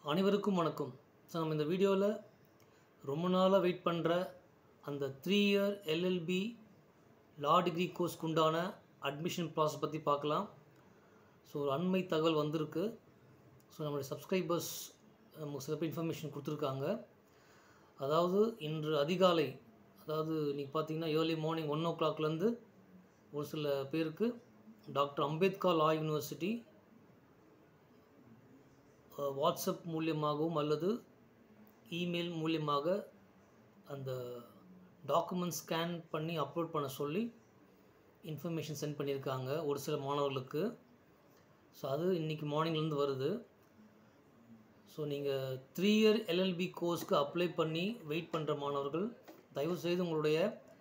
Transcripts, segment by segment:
அனைவருக்கும் வணக்கம் ஸோ நம்ம இந்த வீடியோவில் ரொம்ப நாளாக வெயிட் பண்ணுற அந்த three year LLB law degree கோர்ஸ்க்கு உண்டான அட்மிஷன் ப்ராசஸ் பற்றி பார்க்கலாம் ஸோ ஒரு அண்மை தகவல் வந்திருக்கு ஸோ நம்மளுடைய சப்ஸ்கிரைபர்ஸ் நமக்கு சில பேர் இன்ஃபர்மேஷன் கொடுத்துருக்காங்க அதாவது இன்று அதிகாலை அதாவது இன்றைக்கி பார்த்தீங்கன்னா ஏர்லி மார்னிங் ஒன் ஓ கிளாக்லேருந்து ஒரு சில பேருக்கு டாக்டர் அம்பேத்கர் லா யூனிவர்சிட்டி அஹ், வாட்ஸ்அப் மூலியமாகவும் அல்லது இமெயில் மூலியமாக அந்த டாக்குமெண்ட் ஸ்கேன் பண்ணி அப்லோட் பண்ண சொல்லி இன்ஃபர்மேஷன் சென்ட் பண்ணியிருக்காங்க ஒரு சில மாணவர்களுக்கு ஸோ அது இன்றைக்கி மார்னிங்லேருந்து வருது ஸோ நீங்கள் த்ரீ இயர் எல்எல்பி கோர்ஸ்க்கு அப்ளை பண்ணி வெயிட் பண்ணுற மாணவர்கள் தயவுசெய்து உங்களுடைய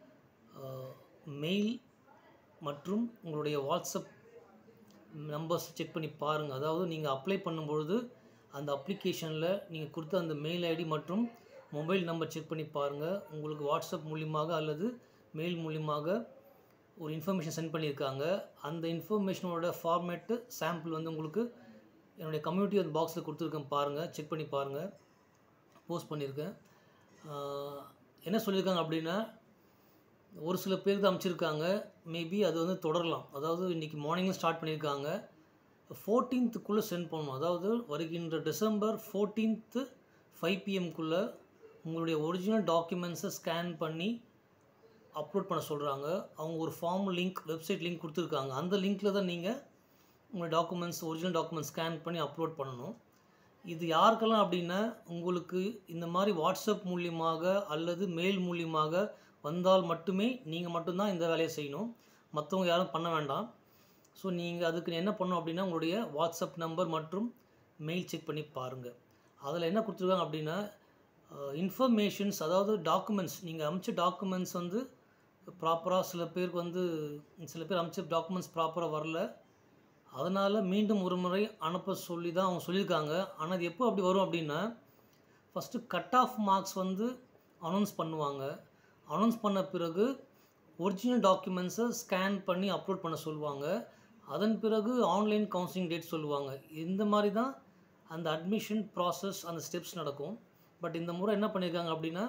மெயில் மற்றும் உங்களுடைய வாட்ஸ்அப் நம்பர்ஸ் செக் பண்ணி பாருங்கள் அதாவது நீங்கள் அப்ளை பண்ணும்பொழுது அந்த அப்ளிகேஷனில் நீங்கள் கொடுத்த அந்த மெயில் ஐடி மற்றும் மொபைல் நம்பர் செக் பண்ணி பாருங்கள் உங்களுக்கு வாட்ஸ்அப் மூலியமாக அல்லது மெயில் மூலியமாக ஒரு இன்ஃபர்மேஷன் சென்ட் பண்ணியிருக்காங்க அந்த இன்ஃபர்மேஷனோட ஃபார்மேட்டு சாம்பிள் வந்து உங்களுக்கு என்னுடைய கம்யூனிட்டி அந்த பாக்ஸில் கொடுத்துருக்கேன் பாருங்கள் செக் பண்ணி பாருங்கள் போஸ்ட் பண்ணியிருக்கேன் ஆஹ், என்ன சொல்லியிருக்காங்க அப்படின்னா ஒரு சில பேருக்கு அமைச்சிருக்காங்க மேபி அது வந்து தொடரலாம் அதாவது இன்றைக்கி மார்னிங்கில் ஸ்டார்ட் பண்ணியிருக்காங்க ஃபோர்டீன்த்துக்குள்ளே சென்ட் பண்ணணும் அதாவது வருகின்ற டிசம்பர் ஃபோர்டீன்த்து ஃபைவ் பிஎம்குள்ளே உங்களுடைய ஒரிஜினல் டாக்குமெண்ட்ஸை ஸ்கேன் பண்ணி அப்லோட் பண்ண சொல்கிறாங்க அவங்க ஒரு ஃபார்ம் லிங்க் வெப்சைட் லிங்க் கொடுத்துருக்காங்க அந்த லிங்க்கில் தான் நீங்கள் உங்களுடைய டாக்குமெண்ட்ஸ் ஒரிஜினல் டாக்குமெண்ட்ஸ் ஸ்கேன் பண்ணி அப்லோட் பண்ணணும் இது யாருக்கெல்லாம் அப்படின்னா உங்களுக்கு இந்த மாதிரி வாட்ஸ்அப் மூலியமாக அல்லது மெயில் மூலியமாக வந்தால் மட்டுமே நீங்கள் மட்டும்தான் இந்த வேலையை செய்யணும் மற்றவங்க யாரும் பண்ண வேண்டாம் ஸோ நீங்கள் அதுக்கு என்ன பண்ணணும் அப்படின்னா உங்களுடைய வாட்ஸ்அப் நம்பர் மற்றும் மெயில் செக் பண்ணி பாருங்கள் அதில் என்ன கொடுத்துருக்காங்க அப்படின்னா இன்ஃபர்மேஷன்ஸ் அதாவது டாக்குமெண்ட்ஸ் நீங்கள் அமிச்ச டாக்குமெண்ட்ஸ் வந்து ப்ராப்பராக சில பேருக்கு வந்து சில பேர் அமிச்ச டாக்குமெண்ட்ஸ் ப்ராப்பராக வரல அதனால் மீண்டும் ஒரு முறை அனுப்ப சொல்லி தான் அவங்க சொல்லியிருக்காங்க ஆனால் அது எப்போ அப்படி வரும் அப்படின்னா ஃபஸ்ட்டு கட் ஆஃப் மார்க்ஸ் வந்து அனௌன்ஸ் பண்ணுவாங்க அனௌன்ஸ் பண்ண பிறகு ஒரிஜினல் டாக்குமெண்ட்ஸை ஸ்கேன் பண்ணி அப்லோட் பண்ண சொல்லுவாங்க அதன் பிறகு ஆன்லைன் கவுன்சிலிங் டேட் சொல்லுவாங்க இந்த மாதிரி தான் அந்த அட்மிஷன் ப்ராசஸ் அந்த ஸ்டெப்ஸ் நடக்கும் பட் இந்த முறை என்ன பண்ணியிருக்காங்க அப்படின்னா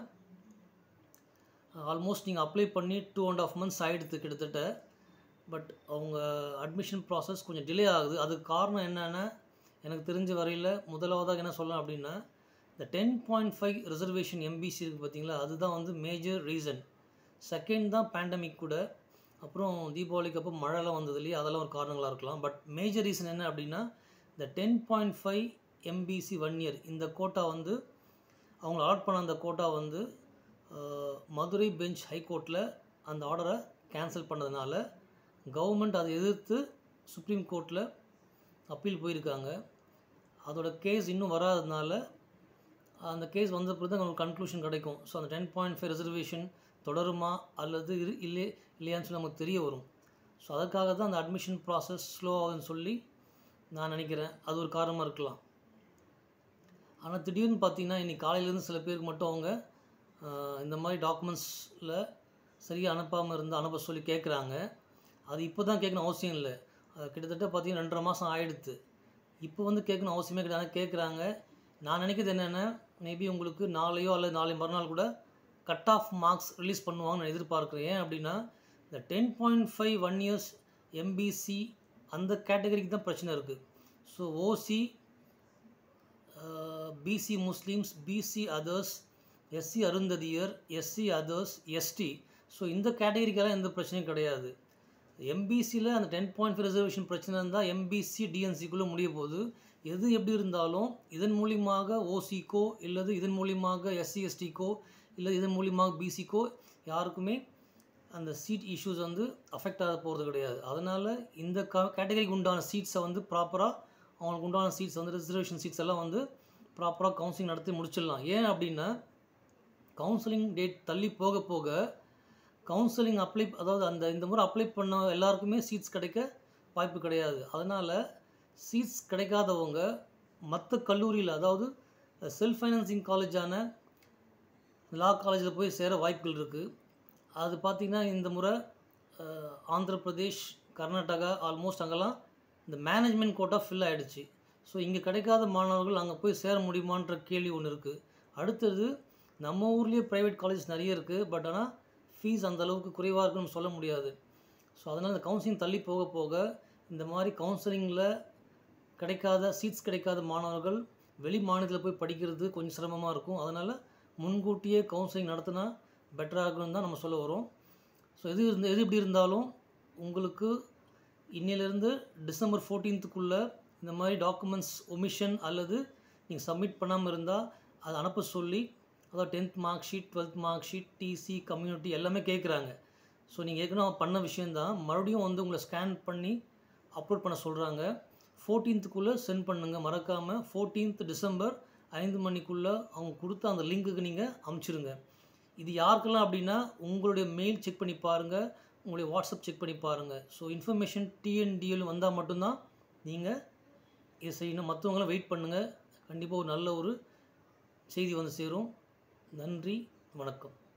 ஆல்மோஸ்ட் நீங்கள் அப்ளை பண்ணி டூ அண்ட் ஆஃப் மந்த்ஸ் ஆகிடுது கிட்டத்தட்ட பட் அவங்க அட்மிஷன் ப்ராசஸ் கொஞ்சம் டிலே ஆகுது அதுக்கு காரணம் என்னென்னா எனக்கு தெரிஞ்ச வரையில் முதலாவதாக என்ன சொல்லலாம் அப்படின்னா இந்த ten point five reservation MBC இருக்குது பார்த்தீங்களா அதுதான் வந்து மேஜர் ரீசன் செகண்ட் தான் பேண்டமிக் கூட அப்புறம் தீபாவளிக்கு அப்போ மழைலாம் வந்தது இல்லையா அதெல்லாம் ஒரு காரணங்களாக இருக்கலாம் பட் மேஜர் ரீசன் என்ன அப்படின்னா இந்த ten point five MBC one year இந்த கோட்டா வந்து அவங்க அலாட் பண்ண அந்த கோட்டா வந்து அஹ், மதுரை பெஞ்ச் ஹைகோர்ட்டில் அந்த ஆர்டரை கேன்சல் பண்ணதுனால கவர்மெண்ட் அதை எதிர்த்து சுப்ரீம் கோர்ட்டில் அப்பீல் போயிருக்காங்க அதோட கேஸ் இன்னும் வராததுனால அந்த கேஸ் வந்த பிறகு தான் உங்களுக்கு கன்க்ளூஷன் கிடைக்கும் ஸோ அந்த டென் பாயிண்ட் ஃபைவ் ரிசர்வேஷன் தொடருமா அல்லது இரு இல்லை இல்லையான்னு சொல்லி நமக்கு தெரிய வரும் ஸோ அதுக்காக தான் அந்த அட்மிஷன் ப்ராசஸ் ஸ்லோ ஆகுதுன்னு சொல்லி நான் நினைக்கிறேன் அது ஒரு காரணமாக இருக்கலாம் ஆனால் திடீர்னு பார்த்தீங்கன்னா இன்றைக்கி காலையிலேருந்து சில பேருக்கு மட்டும் அவங்க ஆஹ், இந்த மாதிரி டாக்குமெண்ட்ஸில் சரியாக அனுப்பாமல் இருந்து அனுப்ப சொல்லி கேட்குறாங்க அது இப்போ தான் கேட்கணும் அவசியம் இல்லை அது கிட்டத்தட்ட பார்த்தீங்கன்னா ரெண்டரை மாதம் ஆயிடுத்து இப்போ வந்து கேட்கணும் அவசியமே கிடையாது கேட்குறாங்க நான் நினைக்கிறது என்னென்னா மேபி உங்களுக்கு நாளையோ அல்லது நாளை மறுநாள் கூட கட் ஆஃப் மார்க்ஸ் ரிலீஸ் பண்ணுவாங்கன்னு நான் எதிர்பார்க்குறேன் ஏன் அப்படின்னா இந்த ten point five one years MBC அந்த கேட்டகரிக்கு தான் பிரச்சனை இருக்குது so OC BC Muslims BC others SC Arunthathiyar SC others ST so இந்த கேட்டகரிக்கெல்லாம் எந்த பிரச்சனையும் கிடையாது எம்பிசியில் அந்த டென் பாயிண்ட் ஃபைவ் ரிசர்வேஷன் பிரச்சனை இருந்தால் எம்பிசி டிஎன்சிக்குள்ளே முடிய போகுது எது எப்படி இருந்தாலும் இதன் மூலியமாக ஓசிக்கோ இல்லது இதன் மூலியமாக எஸ்சி எஸ்டிக்கோ இல்லை இதன் மூலியமாக பிசிக்கோ யாருக்குமே அந்த சீட் இஷ்யூஸ் வந்து அஃபெக்ட் ஆக போகிறது கிடையாது அதனால் இந்த க கேட்டகரிக்கு உண்டான சீட்ஸை வந்து ப்ராப்பராக அவங்களுக்கு உண்டான சீட்ஸ் வந்து ரிசர்வேஷன் சீட்ஸ் எல்லாம் வந்து ப்ராப்பராக கவுன்சிலிங் நடத்தி முடிச்சிடலாம் ஏன் அப்படின்னா கவுன்சிலிங் டேட் தள்ளி போக போக கவுன்சிலிங் அப்ளை அதாவது அந்த இந்த முறை அப்ளை பண்ண எல்லாருக்குமே சீட்ஸ் கிடைக்க வாய்ப்பு கிடையாது அதனால் சீட்ஸ் கிடைக்காதவங்க மற்ற கல்லூரியில் அதாவது செல்ஃப் ஃபைனான்சிங் காலேஜான லா காலேஜில் போய் சேர வாய்ப்புகள் இருக்குது அது பார்த்திங்கன்னா இந்த முறை அஹ், ஆந்திர பிரதேஷ் கர்நாடகா ஆல்மோஸ்ட் அங்கெல்லாம் இந்த மேனேஜ்மெண்ட் கோட்டா ஃபில் ஆகிடுச்சு ஸோ இங்கே கிடைக்காத மாணவர்கள் அங்கே போய் சேர முடியுமான்ற கேள்வி ஒன்று இருக்குது அடுத்தது நம்ம ஊர்லேயே ப்ரைவேட் காலேஜ் நிறைய இருக்குது பட் ஆனால் ஃபீஸ் அந்த அளவுக்கு குறைவாக இருக்குன்னு சொல்ல முடியாது ஸோ அதனால் இந்த கவுன்சிலிங் தள்ளி போக போக இந்த மாதிரி கவுன்சிலிங்கில் கிடைக்காத சீட்ஸ் கிடைக்காத மாணவர்கள் வெளி மாநிலத்தில் போய் படிக்கிறது கொஞ்சம் சிரமமாக இருக்கும் அதனால் முன்கூட்டியே கவுன்சிலிங் நடத்தினா பெட்டராக இருக்குன்னு தான் நம்ம சொல்ல வரோம் ஸோ எது இருந்த எது எப்படி இருந்தாலும் உங்களுக்கு இன்னிலேருந்து டிசம்பர் ஃபோர்டீன்த்துக்குள்ளே இந்த மாதிரி டாக்குமெண்ட்ஸ் ஒமிஷன் அல்லது நீங்கள் சப்மிட் பண்ணாமல் இருந்தால் அதை அனுப்ப சொல்லி அதாவது tenth mark sheet twelfth mark sheet TC community எல்லாமே கேட்குறாங்க ஸோ நீங்கள் ஏற்கனவே பண்ண விஷயந்தான் மறுபடியும் வந்து உங்களை ஸ்கேன் பண்ணி அப்லோட் பண்ண சொல்கிறாங்க ஃபோர்டீன்த்துக்குள்ளே சென்ட் பண்ணுங்கள் மறக்காமல் ஃபோர்டீன்த் டிசம்பர் ஐந்து மணிக்குள்ளே அவங்க கொடுத்த அந்த லிங்க்குக்கு நீங்கள் அமுச்சிருங்க இது யாருக்கெல்லாம் அப்படின்னா உங்களுடைய மெயில் செக் பண்ணி பாருங்கள் உங்களுடைய வாட்ஸ்அப் செக் பண்ணி பாருங்கள் ஸோ இன்ஃபர்மேஷன் டிஎன்டிஎல் வந்தால் மட்டும்தான் நீங்கள் இதை செய்யணும் மற்றவங்களாம் வெயிட் பண்ணுங்கள் கண்டிப்பாக ஒரு நல்ல ஒரு செய்தி வந்து சேரும் நன்றி வணக்கம்